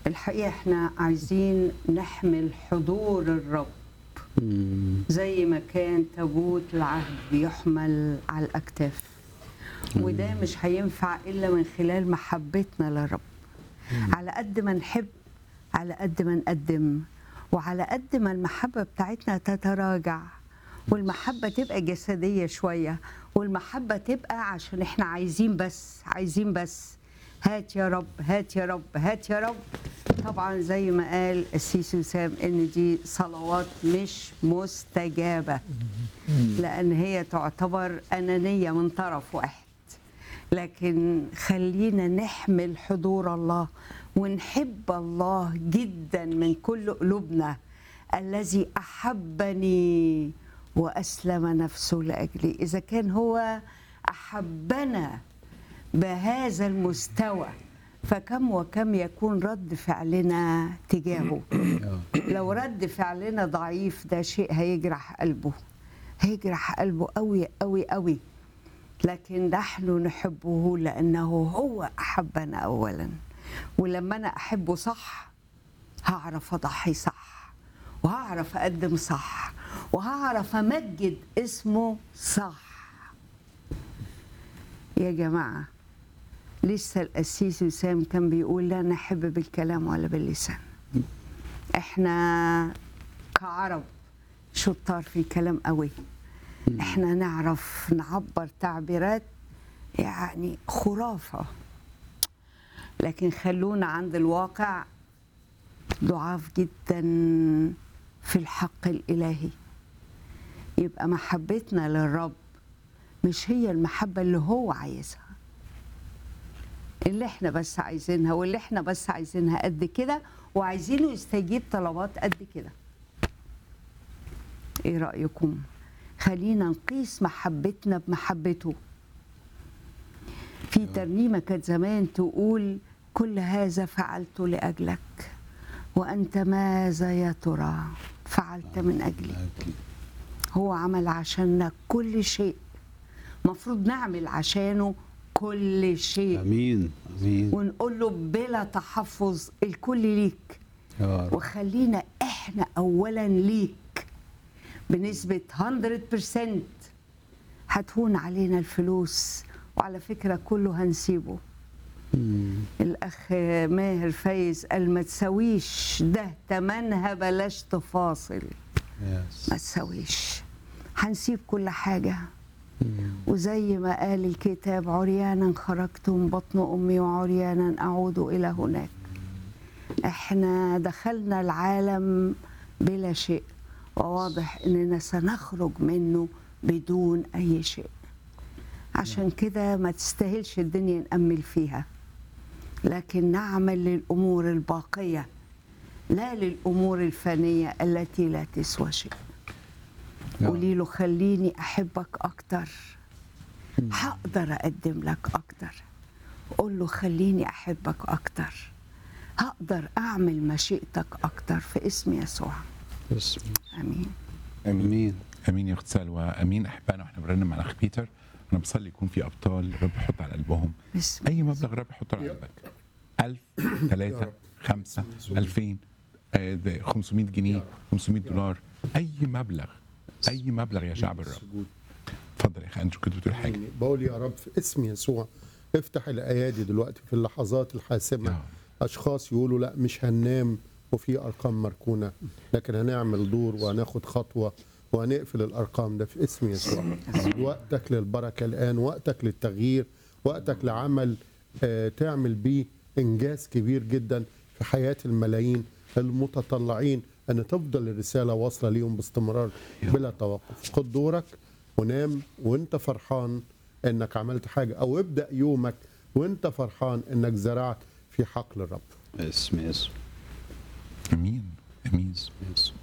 الحقيقة احنا عايزين نحمل حضور الرب زي ما كان تابوت العهد بيحمل على الأكتاف وده مش هينفع إلا من خلال محبتنا للرب على قد ما نحب على قد ما نقدم وعلى قد ما المحبة بتاعتنا تتراجع والمحبة تبقى جسدية شوية والمحبة تبقى عشان احنا عايزين بس عايزين بس هات يا رب هات يا رب هات يا رب طبعا زي ما قال السيسي وسام ان دي صلوات مش مستجابة لان هي تعتبر انانية من طرف واحد لكن خلينا نحمل حضور الله ونحب الله جدا من كل قلوبنا الذي احبني واسلم نفسه لاجلي اذا كان هو احبنا بهذا المستوى فكم وكم يكون رد فعلنا تجاهه لو رد فعلنا ضعيف ده شيء هيجرح قلبه هيجرح قلبه قوي قوي قوي لكن نحن نحبه لانه هو احبنا اولا ولما انا احبه صح هعرف اضحي صح وهعرف اقدم صح وهعرف امجد اسمه صح يا جماعه لسه القسيس وسام كان بيقول لا نحب بالكلام ولا باللسان احنا كعرب شطار في الكلام قوي احنا نعرف نعبر تعبيرات يعني خرافه لكن خلونا عند الواقع ضعاف جدا في الحق الالهي يبقى محبتنا للرب مش هي المحبه اللي هو عايزها اللي احنا بس عايزينها واللي احنا بس عايزينها قد كده وعايزينه يستجيب طلبات قد كده ايه رايكم خلينا نقيس محبتنا بمحبته في ترنيمه كانت زمان تقول كل هذا فعلت لاجلك وانت ماذا يا ترى فعلت من اجلي هو عمل عشاننا كل شيء مفروض نعمل عشانه كل شيء امين امين ونقول له بلا تحفظ الكل ليك يا رب وخلينا احنا اولا ليك بنسبة 100% هتهون علينا الفلوس وعلى فكرة كله هنسيبه مم. الأخ ماهر فايز قال ما تسويش ده تمنها بلاش تفاصل يس ما تسويش هنسيب كل حاجة مم. وزي ما قال الكتاب عريانا خرجت من بطن امي وعريانا اعود الى هناك احنا دخلنا العالم بلا شيء وواضح اننا سنخرج منه بدون اي شيء عشان كده ما تستاهلش الدنيا نأمل فيها لكن نعمل للامور الباقيه لا للامور الفانيه التي لا تسوى شيء يا رب. قولي له خليني احبك اكتر هقدر اقدم لك اكتر قول له خليني احبك اكتر هقدر اعمل مشيئتك اكتر في اسم يسوع بسم امين امين امين يا اخت سلوى امين احبائنا واحنا بنرنم على اخ بيتر انا بصلي يكون في ابطال رب يحط على قلبهم باسم اي مبلغ رب يحطه على قلبك 1000 3 5 2000 آه، ده 500 جنيه 500 دولار اي مبلغ اي مبلغ يا شعب الرب السجود. اتفضل يا اخي انت كنت بتقول حاجه يعني بقول يا رب في اسم يسوع افتح الايادي دلوقتي في اللحظات الحاسمه يا. اشخاص يقولوا لا مش هننام وفي ارقام مركونه لكن هنعمل دور وهناخد خطوه وهنقفل الارقام ده في اسم يسوع وقتك للبركه الان وقتك للتغيير وقتك لعمل آه، تعمل بيه انجاز كبير جدا في حياه الملايين المتطلعين ان تفضل الرساله واصله ليهم باستمرار بلا توقف خد دورك ونام وانت فرحان انك عملت حاجه او ابدا يومك وانت فرحان انك زرعت في حقل الرب اسم يسوع امين امين يسوع